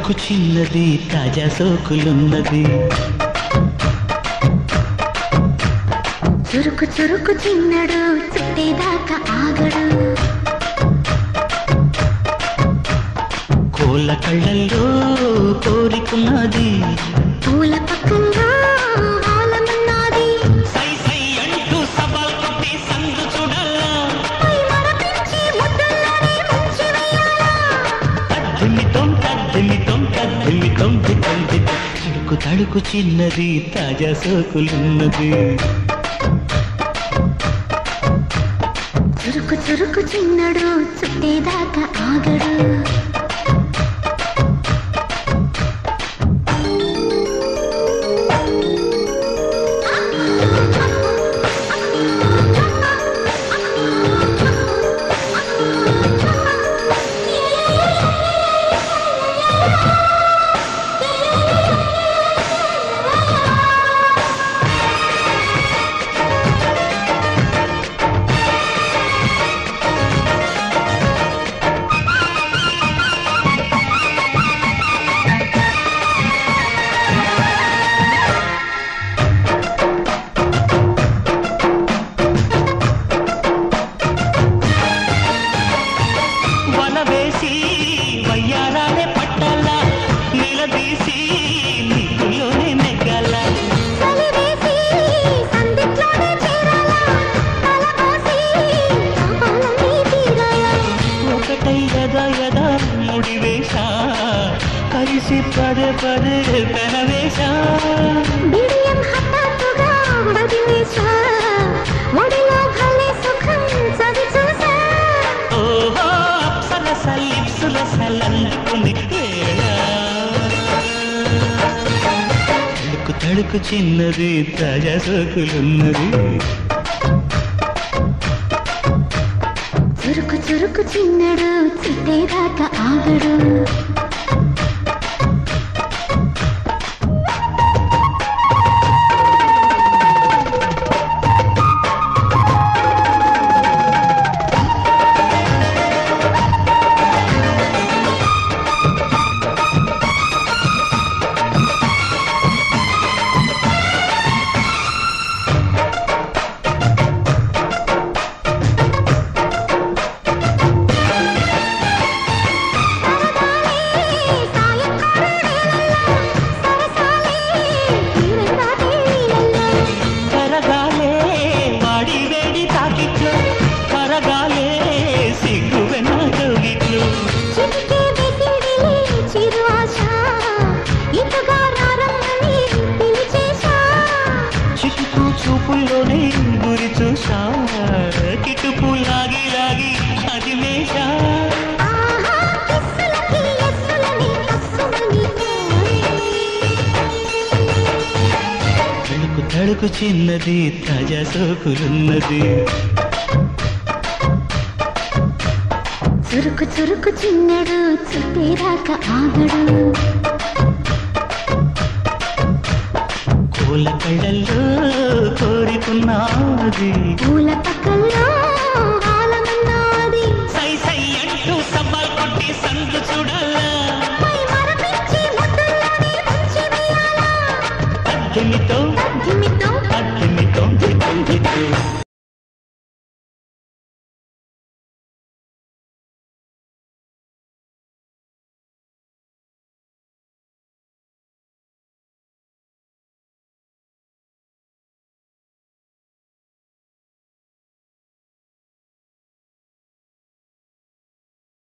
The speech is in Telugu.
తడుకు చిన్నది తాజా సోకులున్నది చురుకు చురుకు చిన్నడు చుట్టేదాకా ఆగడు కోళ్ళ కళ్ళల్లో కోరికున్నది పూల పక్కల్లో ఆలమన్నది సై సై అంటూ సవాల్ కొట్టి సందు చూడాలా పై మరపించి ముద్దుల్లోనే ముంచి వేయాలా తద్దిమితం తద్దిమితం తద్దిమితం దిక్కం దిక్కం తడుకు తడుకు చిన్నది తాజా సోకులున్నది చురుకు చురుకు చిన్నడు చుట్టేదాకా ఆగడు వల వేసి వయ్యారాలే పట్టాలా నిలదీసి నీకులోనే నెగ్గాల చలివేసి సందిట్లోనే చేరాలా తలపోసి పాపాలన్నీ తీరాలా ఒకటై యదా యదా ముడివేశా కలిసి పదే పదే పెనవేశా బిడియం హఠాత్తుగా వదిలేశా ఒడిలో భలే సుఖం చవి చూసా ఓహో అప్సరస లిప్సుల సలందుకుని తడుకు తడుకు చిన్నది తాజా సోకులున్నది చురుకు చురుకు చిన్నడు చుట్టేదాకా ఆగడు కరగాలే వాడి వేడి తాకిట్లు కరగాలే సిగ్గు వెన్న జోగిట్లు చిటుకు చూపుల్లోనే గురి చూసా కిటుపు లాగి లాగి అది వేశా తడుకు తడుకు చిన్నది తాజా సోకులున్నది చురుకు చురుకు చిన్నడు చుట్టేరాక ఆగడు కోల కళ్ళల్లో కోరికున్నది పూల పక్కల